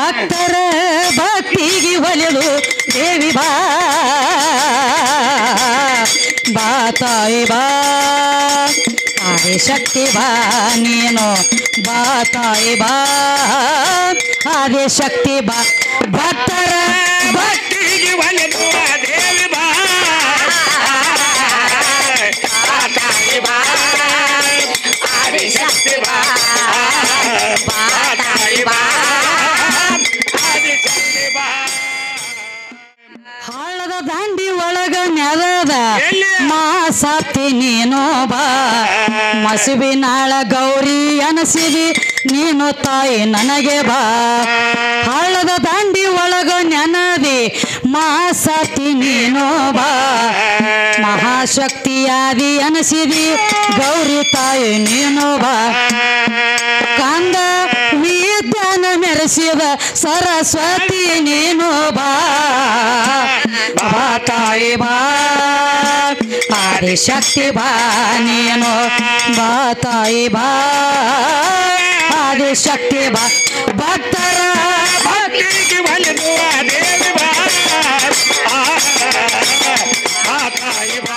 ಭಕ್ತರ ಭಕ್ತಿಗೆ ಒಲಿದು ದೇವಿ ಬಾ ಬಾ ತಾಯಿ ಬಾ ಆದಿ ಶಕ್ತಿ ಬಾ ನೀನು ಬಾ ತಾಯಿ ಬಾ ಆದಿ ಶಕ್ತಿ ಬಾ ಭಕ್ತರ ಭಕ್ತಿ ಭಕ್ತಿಗೆ ಒಲಿದು ದೇವಿ ಬಾ ಆ ತಾಯಿ ಬಾ ಆದಿಶಕ್ತಿ ಬಾ ಬಾ ತಾಯಿ ಬಾ ಆದಿಶಕ್ತಿ ಬಾ ಹಳ್ಳದ ದಂಡಿ ಒಳಗ ನೆಲದ ಎಲ್ಲಿ? ಮಾಸತಿ ನೀನು ಬಾ ಮಸುಬಿನಾಳ ಗೌರಿ ಅನಸಿದಿ ನೀನು ತಾಯಿ ನನಗೆ ಬಾ ಹಳ್ಳದ ದಂಡಿ ಒಳಗ ನೆನದಿ ಮಾಸತಿ ನೀನು ಬಾ ಮಹಾಶಕ್ತಿಯಾದಿ ಅನಸಿದಿ ಗೌರಿ ತಾಯಿ ನೀನು ಬಾ ಕಂದ ವಿದ್ಯಾನ ಮೆರೆಸಿದ ಸರಸ್ವತಿ ನೀನು ಬಾ ಬಾ ತಾಯಿ ಬಾ ಆದಿಶಕ್ತಿ ಬಾ ನೀನು ಬಾ ತಾಯಿ ಬಾ ಆದಿಶಕ್ತಿ ಬಾ ಭಕ್ತರ ಭಕ್ತಿ ಭಕ್ತಿಗೆ ಒಲಿದು ದೇವಿ ಬಾ ಆ ಆ ತಾಯಿ ಬಾ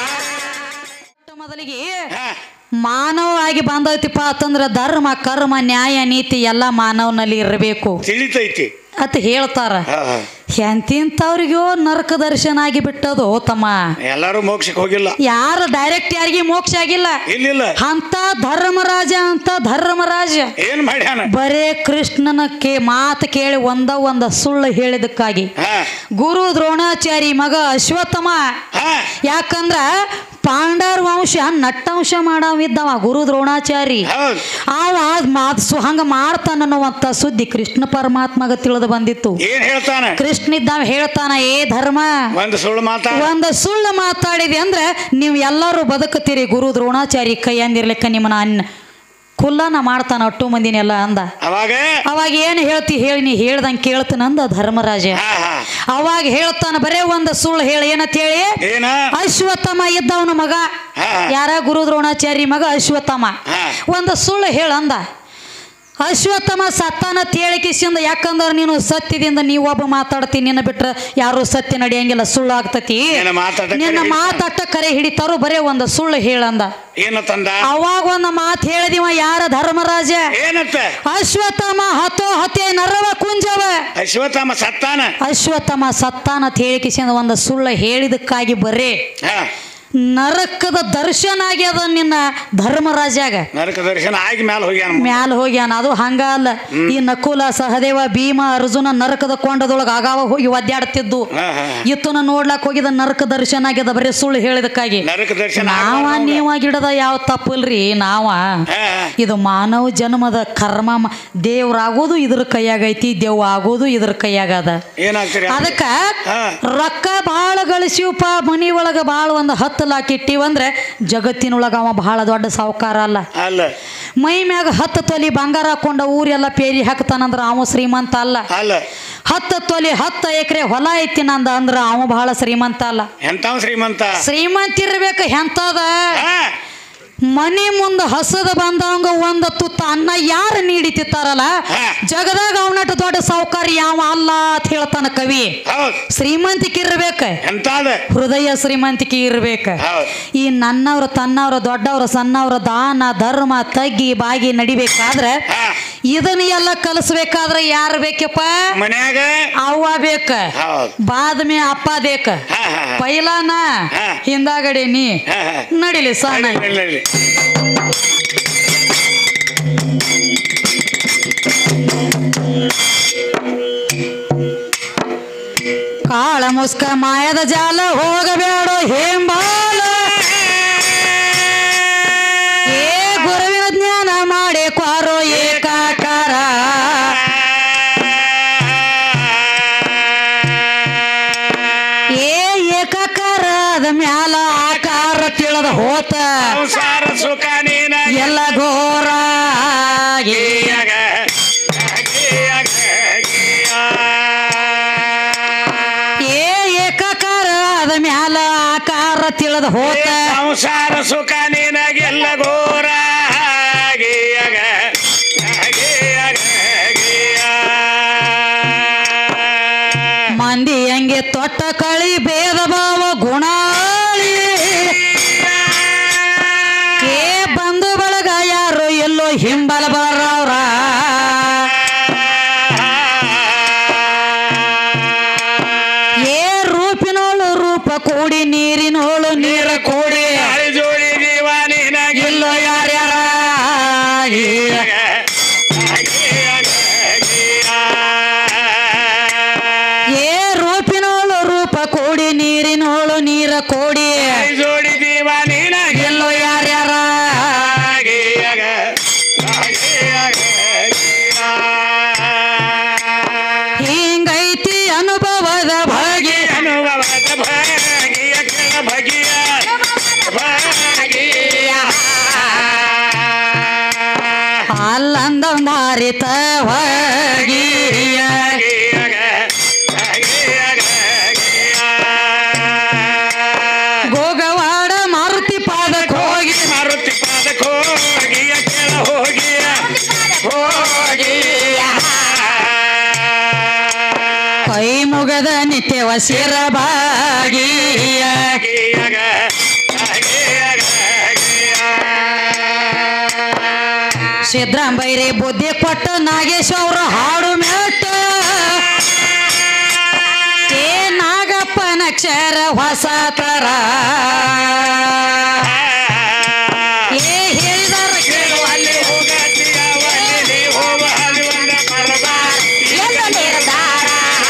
ಮೊದಲಿಗೆ ಹಾ, ಮಾನವ ಆಗಿ ಬಂದೈತಿಪ್ಪ ಅಂತಂದ್ರ ಧರ್ಮ ಕರ್ಮ ನ್ಯಾಯ ನೀತಿ ಎಲ್ಲ ಮಾನವನಲ್ಲಿ ಇರಬೇಕು ತಿಳಿತೈತಿ ಅಂತ ಹೇಳ್ತಾರ ಹಾ, ಹಾ. ಎಂತಿಂತವ್ರಿಗೋ ನರಕ ದರ್ಶನ ಆಗಿ ಬಿಟ್ಟದು ತಮ್ಮ ಎಲ್ಲಾರು ಮೋಕ್ಷಕ್ಕೆ ಹೋಗಿಲ್ಲ ಯಾರು ಡೈರೆಕ್ಟ್ ಯಾರಿಗೆ ಮೋಕ್ಷ ಆಗಿಲ್ಲ ಇಲ್ಲಿಲ್ಲ ಅಂತ ಧರ್ಮರಾಜ ಅಂತ ಧರ್ಮರಾಜ ಏನ್ ಮಾಡ್ಯಾನ ಬರೇ ಕೃಷ್ಣನ ಕೇ ಮಾತು ಕೇಳಿ ಒಂದ ಒಂದ ಸುಳ್ಳು ಹೇಳಿದಕ್ಕಾಗಿ ಹಾ ಗುರು ದ್ರೋಣಾಚಾರಿ ಮಗ ಅಶ್ವತ್ಥಮ ಹಾ ಯಾಕಂದ್ರ ಪಾಂಡವರ ವಂಶ ನಟ್ಟಂಶ ಮಾಡವಿದ್ದವ ಗುರು ದ್ರೋಣಾಚಾರಿ ಹೌದ್ ಅವ ಮಾತ್ ಸು ಹಂಗ ಮಾಡ್ತಾನನ್ನುವಂತ ಸುದ್ದಿ ಕೃಷ್ಣ ಪರಮಾತ್ಮಗ ತಿಳಿದು ಬಂದಿತ್ತು ಏನ್ ಹೇಳ್ತಾನ ಕೃಷ್ಣ ಇದ್ದಾವ ಹೇಳ್ತಾನ ಏ ಧರ್ಮ ಒಂದು ಸುಳ್ಳು ಮಾತಾ ಒಂದು ಸುಳ್ಳು ಮಾತಾಡಿದೆ ಅಂದ್ರೆ ನೀವು ಎಲ್ಲರೂ ಬದುಕುತ್ತೀರಿ ಗುರು ದ್ರೋಣಾಚಾರಿ ಕೈ ಅಂದಿರ್ಲಿಕ್ಕ ನಿಮ್ಮನ್ನ ಅನ್ನ ಕುಲ್ಲನ ಮಾಡ್ತಾನ ಅಟ್ಟು ಮಂದಿನೆಲ್ಲ ಅಂದ ಅವಾಗ ಅವಾಗ ಏನು ಹೇಳ್ತಿ ಹೇಳಿ ನೀ ಹೇಳ್ದಂಗೆ ಕೇಳ್ತಾನಂದ ಧರ್ಮರಾಜ ಹಾ ಹಾ ಅವಾಗ ಹೇಳ್ತಾನ ಬರೇ ಒಂದು ಸುಳ್ಳು ಹೇಳಿ ಏನಂತ ಹೇಳಿ ಏನ ಅಶ್ವತ್ಥಮ ಇದ್ದವನ ಮಗ ಹಾ. ಯಾರ ಗುರು ದ್ರೋಣಾಚಾರಿ ಮಗ ಅಶ್ವತ್ಥಮ ಹಾ. ಒಂದು ಸುಳ್ಳು ಹೇಳಂದ ಅಶ್ವತ್ಥಮ ಸತ್ತಾನ ತೇಳಿಕಿಸಿಂದ ಯಾಕಂದ್ರೆ ನೀನು ಸತ್ಯದಿಂದ ನೀವು ಒಬ್ಬ ಮಾತಾಡ್ತೀನಿ ನಿನ್ನ ಬಿಟ್ರೆ ಯಾರು ಸತ್ಯ ನಡೆಯಂಗಿಲ್ಲ ಸುಳ್ಳು ಆಗ್ತತಿ ನಿನ್ನ ಮಾತಾಟ ಕರೆ ನಿನ್ನ ಹಿಡಿತಾನ. ಮಾತಾಟ ಕರೆ ಹಿಡಿತಾರೋ ಬರೇ ಒಂದು ಸುಳ್ಳು ಹೇಳಂದ ಏನ ತಂದ ಅವಾಗ ಒಂದು ಮಾತು ಹೇಳಿದಿವ ಯಾರ ಧರ್ಮರಾಜ ಏನತ್ತ ಅಶ್ವತ್ಥಮ ಹತೋ ಹತೆ ನರವ ಕುಂಜವ ಅಶ್ವತ್ಥಾಮ ಸತ್ತಾನ ಅಶ್ವತ್ಥಮ ಸತ್ತಾನ ತೇಳಿಕಿಸಿಂದ ಒಂದು ಸುಳ್ಳು ಹೇಳಿದಕ್ಕಾಗಿ ಬರೇ ಹಾ ನರಕದ ದರ್ಶನ ಆಗ್ಯದ ನಿನ್ನ ಧರ್ಮರಾಜಾಗ ನರಕ ದರ್ಶನ ಆಗಿ ಮ್ಯಾಲ ಹೋಗ್ಯಾನ ಮ್ಯಾಲ ಹೋಗ್ಯಾನ ಅದು ಹಂಗ ಅಲ್ಲ ಈ ನಕುಲ ಸಹದೇವ ಭೀಮ ಅರ್ಜುನ ನರಕದ ಕೊಂಡದೊಳಗ ಆಗಾವ ಹೋಗಿ ಒದ್ದಾಡ್ತಿದ್ದು ಹಾ ಹಾ ಇತ್ತನ ನೋಡ್ಲಾಕ್ ಹೋಗಿದ ನರಕ ದರ್ಶನ ಆಗ್ಯದ ಬರೀ ಸುಳ್ಳು ಹೇಳಿದಕ್ಕಾಗಿ ನರಕ ದರ್ಶನ ನಾವ ಆಗ್ಬಾರ್ದು ನೀವ ಗಿಡದ ಯಾವ ತಪ್ಪಲ್ರಿ ನಾವ ಹಾ ಹಾ. ಇದು ಮಾನವ ಜನ್ಮದ ಕರ್ಮ ಮ- ದೇವ್ರಾಗೋದು ಇದ್ರ ಕೈಯಾಗೈತಿ ದೇವ್ ಆಗೋದು ಇದ್ರ ಕೈಯಾಗದ ಏನಾಗ್ತೀರಿ ಅದಕ್ಕ ಹಾ. ರೊಕ್ಕ ಭಾಳ ಗಳಿಸಿವಪ್ಪ ಮನಿ ಒಳಗ ಭಾಳ ಒಂದು ಹತ್ತು ಲಾಕ್ ಇಟ್ಟಿವಂದ್ರೆ ಜಗತ್ತಿನೊಳಗ ಅವ ಬಹಳ ದೊಡ್ಡ ಸಾವುಕಾರ ಅಲ್ಲ ಅಲ್ಲ ಮೈ ಮ್ಯಾಗ ಹತ್ತು ತೊಲಿ ಬಂಗಾರ ಹಾಕೊಂಡ ಊರೆಲ್ಲ ಪೇರಿ ಹಾಕ್ತಾನಂದ್ರ ಅವ ಶ್ರೀಮಂತ ಅಲ್ಲ ಅಲ್ಲ ಹತ್ತು ತೊಲಿ ಹತ್ತು ಎಕರೆ ಹೊಲ ಐತಿ ನಂದ ಅಂದ್ರ ಅವ ಬಹಳ ಶ್ರೀಮಂತ ಅಲ್ಲ ಎಂತಾವ್ ಶ್ರೀಮಂತ ಶ್ರೀಮಂತ ಇರ್ಬೇಕು ಎಂತದ ಹಾ ಮನೆ ಮುಂದ ಹಸದ ಬಂದವಂಗ ಒಂದ ತುತ್ತ ಅನ್ನ ಯಾರು ನೀಡಿತಿತ್ತಾರಲ್ಲ ಹಾ. ಜಗದಾಗ ಅವನಟ ದೊಡ್ಡ ಸಾವುಕಾರ ಯಾವ ಅಲ್ಲ ಅಂತ ಹೇಳ್ತಾನ ಕವಿ ಹೌದ್ ಶ್ರೀಮಂತಿಕೆ ಇರ್ಬೇಕ ಎಂತಾದ ಹೃದಯ ಶ್ರೀಮಂತಿಕೆ ಇರ್ಬೇಕ ಹೌದ್ ಈ ನನ್ನವ್ರ ತನ್ನವ್ರ ದೊಡ್ಡವ್ರ ಸಣ್ಣವ್ರ ದಾನ ಧರ್ಮ ತಗ್ಗಿ ಬಾಗಿ ನಡಿಬೇಕಾದ್ರೆ ಹಾ ಇದನ್ನ ಎಲ್ಲ ಕಲಿಸ್ಬೇಕಾದ್ರೆ ಯಾರು ಬೇಕಪ್ಪ ಮನ್ಯಾಗ ಅವ್ವ ಬೇಕ ಹೌದ್ ಬಾದ್ಮೆ ಅಪ್ಪ ಬೇಕ ಹಾ ಹಾ ಹಾ. ಪೈಲಾನ ಹಾ. ಹಿಂದಾಗಡೆ ನೀ ಹಾ, ಹಾ. ನಡಿಲಿ ಸಾನ ನಡಿ, ನಡಿ, ನಡಿ. ಕಾಳ ಮುಸ್ಕ ಮಾಯದ ಜಾಲ ಹೋಗಬೇಡ ಹೇಂಬಾಲ ಏ ಗುರುವಿನ ಜ್ಞಾನ ಮಾಡಿ ಕ್ವಾರೋ ಏಕಾಕಾರ ಏ ಏಕಾಕಾರದ ಮ್ಯಾಲ ಆಕಾರ ತಿಳಿದ ಹೋತ ಸಂಸಾರ ಸುಖ ನೀನ ಎಲ್ಲ ಘೋರ ಗೀಯಗ, ಗೀಯಗ, ಗೀಯ. ಏ ಏಕಾಕಾರದ ಮ್ಯಾಲ ಆಕಾರ ತಿಳಿದ ಹೋತ ಸಂಸಾರ ಸುಖ ನಿನಗೆಲ್ಲ ಘೋರ ಗೀಯಗ, ಗೀಯಗ, ಗೀಯ. ಮಂದಿ ಹಂಗೆ ತೊಟ್ಟ ಕಳಿ ಭೇದ ಭಾವ ಗುಣಾಳಿ ಏ ಬಂಧು ಬಳಗ ಯಾರು ಎಲ್ಲೋ ಹಿಂಬಲ ಬರವ್ರ ಏ ರೂಪಿನೋಳು ರೂಪ ಕೂಡಿ ನೀರಿನೋಳು ನೀರ ಕೂಡಿ ತಾಳಿ ಜೋಡಿ ಜೀವ ನಿನಗೆ ಎಲ್ಲೋ ಯಾರ್ಯಾರ ಏ ರೂಪಿನೋಳು ರೂಪ ಕೂಡಿ ನೀರಿನೋಳು ನೀರ ಕೂಡಿ ತಾಳಿ ಜೋಡಿ ಜೀವ ನಿನಗೆ ಎಲ್ಲೋ ಯಾರ್ಯಾರ ಹಿಂಗೈತಿ ಅನುಭವದ ಭಾಗ್ಯ ಅನುಭವದ ಭಾಗಿಯ ಕೆಳ ಭಗಿಯ ಭಾಗಿಯ ಅಲ್ಲಂದರಿತ ಹೋಗಿಯ ಗೋಗವಾಡ ಮಾರುತಿ ಪಾದಕ್ಕೆ ಹೋಗಿ ಮಾರುತಿ ಪಾದಕ್ಕೆ ಹೋಗಿಯ ಕೆಳ ಹೋಗಿಯ ಹೋಗಿಯ ಕೈ ಮುಗದ ನಿತ್ಯವ ಶಿರಭಾಗಿಯ ಸಿದ್ರಾಂಬೈರಿ ಬುದ್ಧಿ ಕೊಟ್ಟು ನಾಗೇಶ್ ಅವ್ರ ಹಾಡು ಮೆಟ್ಟ ಏ ನಾಗಪ್ಪನ ಕ್ಷರ ಹೊಸ ತರ ಏ ಹೇಳಿದಾರ ಅಲ್ಲಿ ಹೋಗತ್ತೀಯ ಅಲ್ಲಿ ಹೋಗ ಅಲ್ಲಿ ಒಂದ ಪರಬಾರ ಎಲ್ಲ ನಿರ್ಧಾರ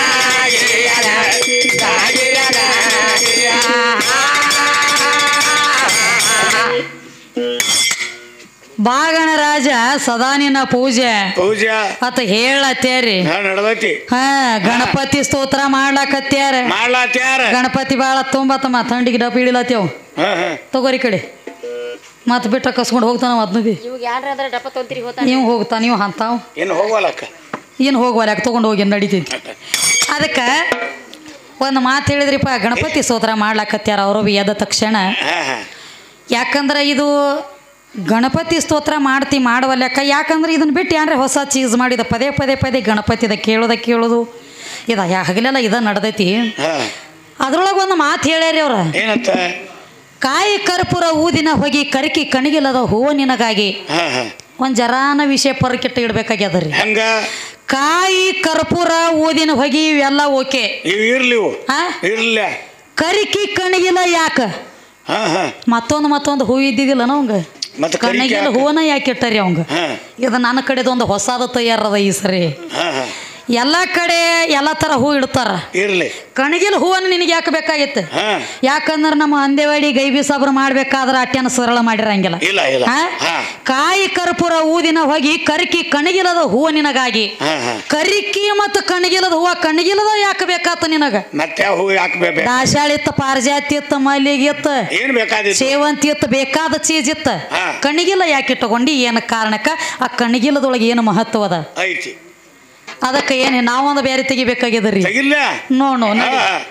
ಬಾಗಣ ರಾಜ ಸದಾನಿನ ಪೂಜೆ ಪೂಜಾ ಅತ ಹೇಳತ್ತೇರಿ ಹಾ ನಡ್ದೈತಿ ಹಾ ಗಣಪತಿ ಸ್ತೋತ್ರ ಮಾಡ್ಲಾಕತ್ಯಾರ ಮಾಡ್ಲಾತ್ಯಾರ ಗಣಪತಿ ಬಾಳ ತುಂಬತ್ತಮ್ಮ ಥಂಡಿಗೆ ಡಬ್ಬ ಇಳಿಲತ್ತೇವ್ ಹಾ ಹಾ ತಗೋರಿ ಕಡೆ ಮತ್ ಬಿಟ್ಟ ಕಸ್ಕೊಂಡು ಹೋಗ್ತಾನ ಅದನ್ನು ಬಿ ಇವಾಗ ಯಾರ ಅದ್ರ ಡಪ್ಪ ತೊಂತೀರಿ ಹೋತ ನೀವು ಹೋಗ್ತಾ ನೀವು ಅಂತಾವ್ ಏನು ಹೋಗ್ವಲ್ಲಕ್ಕ ಏನು ಹೋಗುವಲ್ಲ ಯಾಕೆ ತೊಗೊಂಡು ಹೋಗಿ ನಡೀತೈತಿ ಅದಕ್ಕೆ ಒಂದು ಮಾತು ಹೇಳಿದ್ರಿಪ್ಪ ಗಣಪತಿ ಸ್ತೋತ್ರ ಮಾಡ್ಲಾಕತ್ಯಾರ ಅವರು ಬಿ ಎದ್ದ ತಕ್ಷಣ ಹಾ ಹಾ ಯಾಕಂದ್ರೆ ಇದು ಗಣಪತಿ ಸ್ತೋತ್ರ ಮಾಡ್ತಿ ಮಾಡುವ ಲೆಕ್ಕ ಯಾಕಂದ್ರೆ ಇದನ್ನ ಬಿಟ್ಟು ಯಾನ್ರೆ ಹೊಸ ಚೀಸ್ ಮಾಡಿದ ಪದೇ ಪದೇ ಪದೇ ಗಣಪತಿದ ಕೇಳೋದ ಕೇಳೋದು ಇದ ಯಾ ಹಗಲೆಲ್ಲ ಇದ ನಡ್ದೈತಿ ಹಾ ಅದ್ರೊಳಗೆ ಒಂದು ಮಾತು ಹೇಳ್ಯಾರಿ ಅವ್ರ ಏನಂತ ಕಾಯಿ ಕರ್ಪೂರ ಊದಿನ ಹೋಗಿ ಕರಿಕಿ ಕಣಿಗಿಲ್ಲದ ಹೂವ ನಿನಗಾಗಿ ಹಾ ಹಾ ಒಂದು ಜರಾನ ವಿಷಯ ಪರಕಿಟ್ಟು ಇಡ್ಬೇಕಾಗ್ಯದ ರೀ ಹಂಗ ಕಾಯಿ ಕರ್ಪೂರ ಊದಿನ ಹೊಗಿ ಇವೆಲ್ಲ ಓಕೆ ಇವು ಇರ್ಲಿ ಇವು ಆ ಇರ್ಲ ಕರಿಕಿ ಕಣಿಗಿಲ್ಲ ಯಾಕ ಹಾ ಹಾ ಮತ್ತೊಂದು ಮತ್ತೊಂದು ಹೂ ಇದ್ದಿದ್ದಿಲ್ಲ ಅವಂಗ ಮತ್ತೆ ಕರಿಕೆ ಕಣ್ಣಿಗೆಲ್ಲ ಯಾಕೆ? ಹೂವನ ಯಾಕೆ ಇಟ್ಟರಿ ಅವಂಗ ಹಾ ಇದು ನನ್ನ ಕಡೆದೊಂದು ಹೊಸಾದ ತಯಾರದ ಈ ಸರಿ ಹಾ ಹಾ ಎಲ್ಲ ಕಡೆ ಎಲ್ಲ ಥರ ಹೂ ಇಡ್ತಾರ ಇರ್ಲಿ ಕಣಗಿಲ ಹೂವನ್ನು ನಿನಗೆ ಯಾಕೆ ಬೇಕಾಗಿತ್ತು ಹಾ ಯಾಕಂದ್ರೆ ನಮ್ಮ ಅಂದೇವಾಡಿ ಗೈಬಿ ಸಾಬ್ರು ಮಾಡ್ಬೇಕಾದ್ರೆ ಅಟ್ಯನ ಸರಳ ಮಾಡಿರಂಗಿಲ್ಲ ಇಲ್ಲ ಇಲ್ಲ ಆ? ಹಾ ಕಾಯಿ ಕರ್ಪೂರ ಊದಿನ ಹೋಗಿ ಕರಿಕಿ ಕಣಗಿಲದ ಹೂವ ನಿನಗಾಗಿ ಹಾ ಹಾ ಕರಿಕಿ ಮತ್ತು ಕಣಗಿಲದ ಹೂವ ಕಣಗಿಲದ ಯಾಕೆ ಬೇಕಾತ ನಿನಗ ಮತ್ತೆ ಯಾವ ಹೂ ಹಾಕ್ಬೇಕು ದಾಸಾಳಿ ಇತ್ತ ಪಾರಿಜಾತಿ ಇತ್ತ ಮಲ್ಲಿಗೆ ಇತ್ತ ಏನ್ ಬೇಕಾದಿತ್ತು ಸೇವಂತಿ ಇತ್ತ ಬೇಕಾದ ಚೀಸ್ ಇತ್ತ ಹಾ. ಕಣ್ಣಿಗಿಲ್ಲ ಯಾಕೆ ಇಟ್ಟುಕೊಂಡು ಏನು ಕಾರಣಕ್ಕ ಆ ಕಣ್ಣಿಗಿಲ್ಲದೊಳಗೆ ಏನು ಮಹತ್ವ ಅದ ಐತಿ ಅದಕ್ಕೆ ಏನು ನಾವೊಂದು ಬೇರೆ ತೆಗಿಬೇಕಾಗ್ಯದ ರೀ ತೆಗಿಲ್ಲ ನೋಡು ಹಾ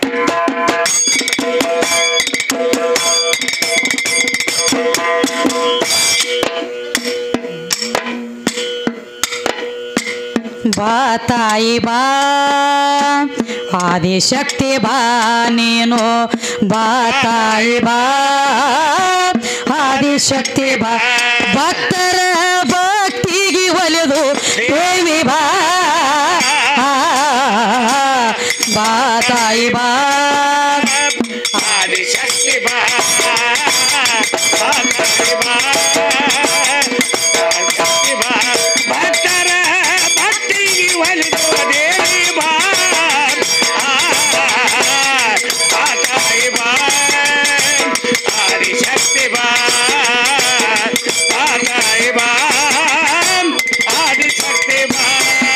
ಬಾ ತಾಯಿ ಬಾ ಆದಿಶಕ್ತಿ ಬಾ ನೀನು ಬಾ ತಾಯಿ ಬಾ ಆದಿಶಕ್ತಿ ಬಾ ಭಕ್ತರ ಭಕ್ತಿಗೆ ಒಲಿದು ದೇವಿ ಬಾ ಬಾ ತಾಯಿ ಬಾ ಆದಿಶಕ್ತಿ ಬಾ ಆದಿಶಕ್ತಿ ಬಾ ಆದಿಶಕ್ತಿ ಬಾ ಭಕ್ತರ ಭಕ್ತಿಗೆ ಒಲಿದು ದೇವಿ ಬಾ ಆ ತಾಯಿ ಬಾ ಆದಿಶಕ್ತಿ ಬಾ ಆ ತಾಯಿ ಬಾ ಆದಿಶಕ್ತಿ ಬಾ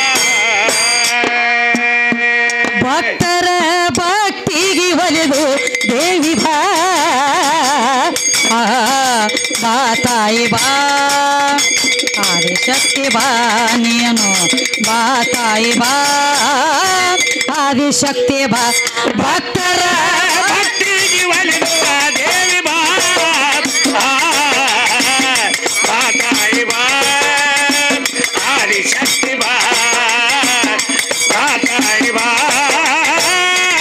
ಭಕ್ತರ ಭಕ್ತಿಗೆ ಒಲಿದು ದೇವಿ ಬಾ ಆ, ಬಾ ತಾಯಿ ಬಾ ಆದಿಶಕ್ತಿ ಬಾ ನೀನು ಬಾ ತಾಯಿ ಬಾ ಆದಿಶಕ್ತಿ ಬಾ ಭಕ್ತರ ಭಕ್ತಿಗೆ ಒಲಿದು ದೇವಿ ಬಾ ಆ, ಬಾ ತಾಯಿ ಬಾ ಆದಿಶಕ್ತಿ ಬಾ ಬಾ ತಾಯಿ ಬಾ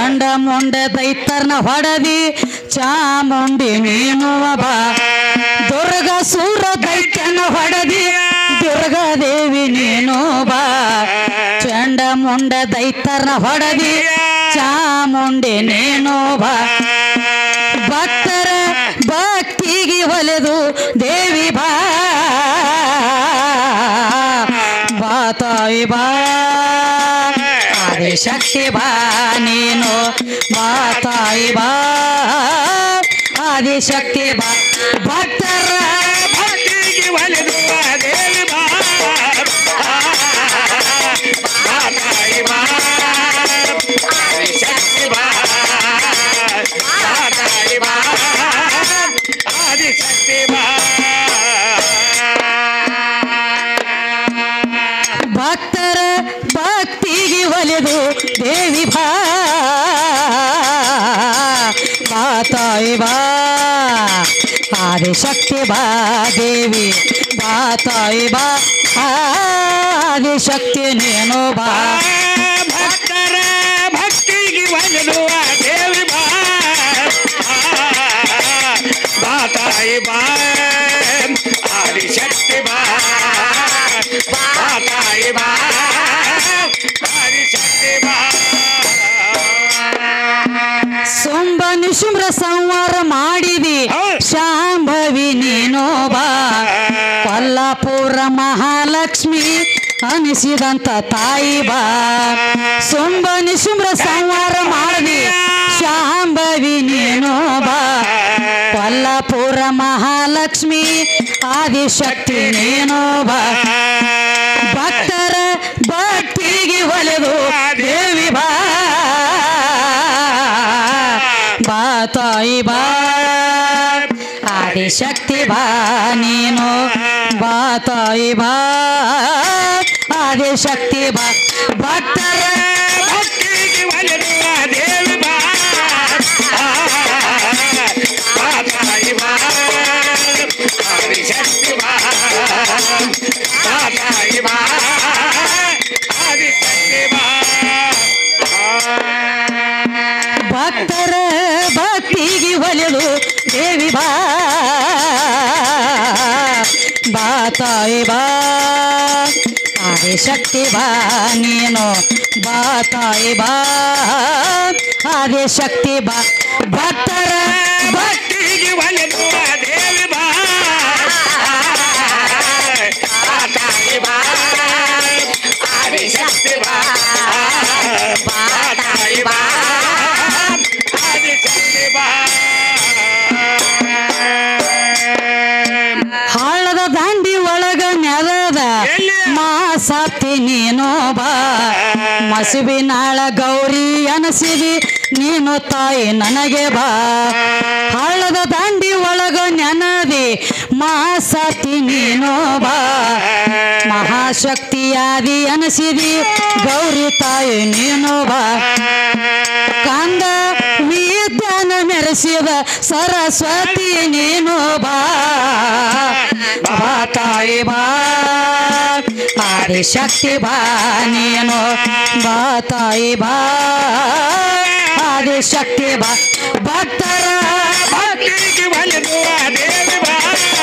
ಚಂಡ ಮುಂಡ ದೈತರ್ನ ಹೊಡದಿ ಚಾಮುಂಡಿ ನೀನು ಬಾ ದುರ್ಗ ಸೂರ ದೈತ್ಯನ ಹೊಡದಿ ದುರ್ಗಾದೇವಿ ನೀನು ಬಾ ಚಂಡ ಮುಂಡ ದೈತರ್ನ ಹೊಡದಿ ಚಾಮುಂಡಿ ನೀನು ಬಾ ಭಕ್ತರ ಭಕ್ತಿಗೆ ಒಲೆದು ದೇವಿ ಬಾ ಬಾ ತಾಯಿ ಬಾ ಆದಿಶಕ್ತಿ ಬಾ ನೀನು ಬಾ ತಾಯಿ ಬಾ ಆದಿಶಕ್ತಿ ಬಾ ಭಕ್ತರ ಭಕ್ತಿಗೆ ಒಲಿದು ದೇವಿ ಬಾ ಬಾ ತಾಯಿ ಬಾ ಆದಿಶಕ್ತಿ ಬಾ ಬಾ ತಾಯಿ ಬಾ ಆದಿಶಕ್ತಿ ಬಾ ಭಕ್ತರ ಭಕ್ತಿಗೆ ಒಲೆದು ದೇವಿ ಬಾ ಬಾ ತಾಯಿ ಬಾ ಆದಿಶಕ್ತಿ ಬಾ ದೇವಿ ಬಾ ತಾಯಿ ಬಾ ಆದಿಶಕ್ತಿ ನೀನು ಬಾ ಭಕ್ತರ ಭಕ್ತಿಗೆ ಒಲಿದು ದೇವಿ ಬಾ ಬಾ ತಾಯಿ ಬಾ ಆದಿಶಕ್ತಿ ಬಾ ಬಾ ತಾಯಿ ಬಾ ಆದಿಶಕ್ತಿ ಬಾ ಸೊಂಬ ನಿಶುಮ್ರ ಸಂವಾರ ಮಾಡಿದಿ ಹೌದ್. ಶಾಂಭವಿ ನೀನು ಬಾ ಕೊಲ್ಲಾಪುರ ಮಹಾಲಕ್ಷ್ಮಿ ಅನಿಸಿದಂತ ತಾಯಿ ಬಾ ಸೊಂಬ ನಿಶುಮ್ರ ಸಂವಾರ ಮಾಡಿದಿ ಶಾಂಭವಿ ನೀನು ಬಾ ಕೊಲ್ಲಾಪುರ ಮಹಾಲಕ್ಷ್ಮಿ ಆದಿಶಕ್ತಿ ನೀನು ಬಾ ಭಕ್ತರ ಭಕ್ತಿಗೆ ಒಲೆದು ದೇವಿ ಬಾ ಬಾ ತಾಯಿ ಬಾ ಆದಿಶಕ್ತಿ ಬಾ ನೀನು ಬಾ ತಾಯಿ ಬಾ ಆದಿಶಕ್ತಿ ಬಾ ಭಕ್ತರ ಭಕ್ತಿಗೆ ಒಲಿದು ದೇವಿ ಬಾ ಬಾ ತಾಯಿ ಬಾ ಆದಿಶಕ್ತಿ ಬಾ ಬಾ ತಾಯಿ ಬಾ ಆದಿಶಕ್ತಿ ಬಾ ಭಕ್ತರ ಭಕ್ತಿಗೆ ಒಲೆದು ದೇವಿ ಬಾ ಬಾ ತಾಯಿ ಬಾ ಆದಿಶಕ್ತಿ ಬಾ ನೀನು ಬಾ ತಾಯಿ ಬಾ ಆದಿಶಕ್ತಿ ಬಾ ಭಕ್ತರ ಭಕ್ತಿ ಭಕ್ತಿಗೆ ಒಲಿದು ದೇವಿ ಬಾ ಬಾ ತಾಯಿ ಬಾ ಆದಿಶಕ್ತಿ ಬಾ ಬಾ ತಾಯಿ ಬಾ ಆದಿಶಕ್ತಿ ಬಾ ಹಳ್ಳದ ದಾಂಡಿ ಒಳಗ ನೆಲದ ಎಲ್ಲಿ? ಮಾಸಾತಿ ನೀನು ಬಾ ಮಸುಬಿನಾಳ ಗೌರಿ ಅನಸಿದಿ ನೀನು ತಾಯಿ ನನಗೆ ಬಾ ಹಳ್ಳದ ದಾಂಡಿ ಒಳಗ ನೆನದಿ ಮಾಸಾತಿ ನೀನು ಬಾ ಮಹಾಶಕ್ತಿಯಾದಿ ಅನಸಿದಿ ಗೌರಿ ತಾಯಿ ನೀನು ಬಾ ಕಂದ ವಿದ್ಯಾನ ಮೆರೆಸಿದ ಸರಸ್ವತಿ ನೀನು ಬಾ ಬಾ ತಾಯಿ ಬಾ ಆದಿಶಕ್ತಿ ಬಾ ನೀನು ಬಾ ತಾಯಿ ಬಾ ಆದಿಶಕ್ತಿ ಬಾ ಭಕ್ತರ ಭಕ್ತಿಗೆ ಒಲಿದು ದೇವಿ ಬಾ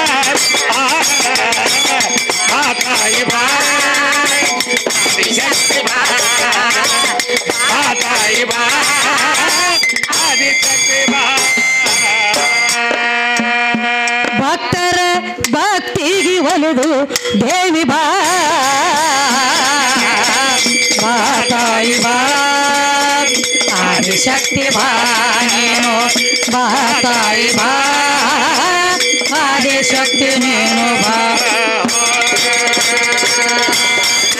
ಬಾ ತಾಯಿ ಬಾ ಆದಿಶಕ್ತಿ ಬಾ ಬಾ ತಾಯಿ ಬಾ ಆದಿಶಕ್ತಿ ಬಾ ಭಕ್ತರ ಭಕ್ತಿಗೆ ಒಲಿದು ದೇವಿ ಬಾ ಬಾ ತಾಯಿ ಬಾ ಆದಿಶಕ್ತಿ ಬಾ ನೀನು ಬಾ ತಾಯಿ ಬಾ ಆದಿಶಕ್ತಿ ನೀನು ಬಾ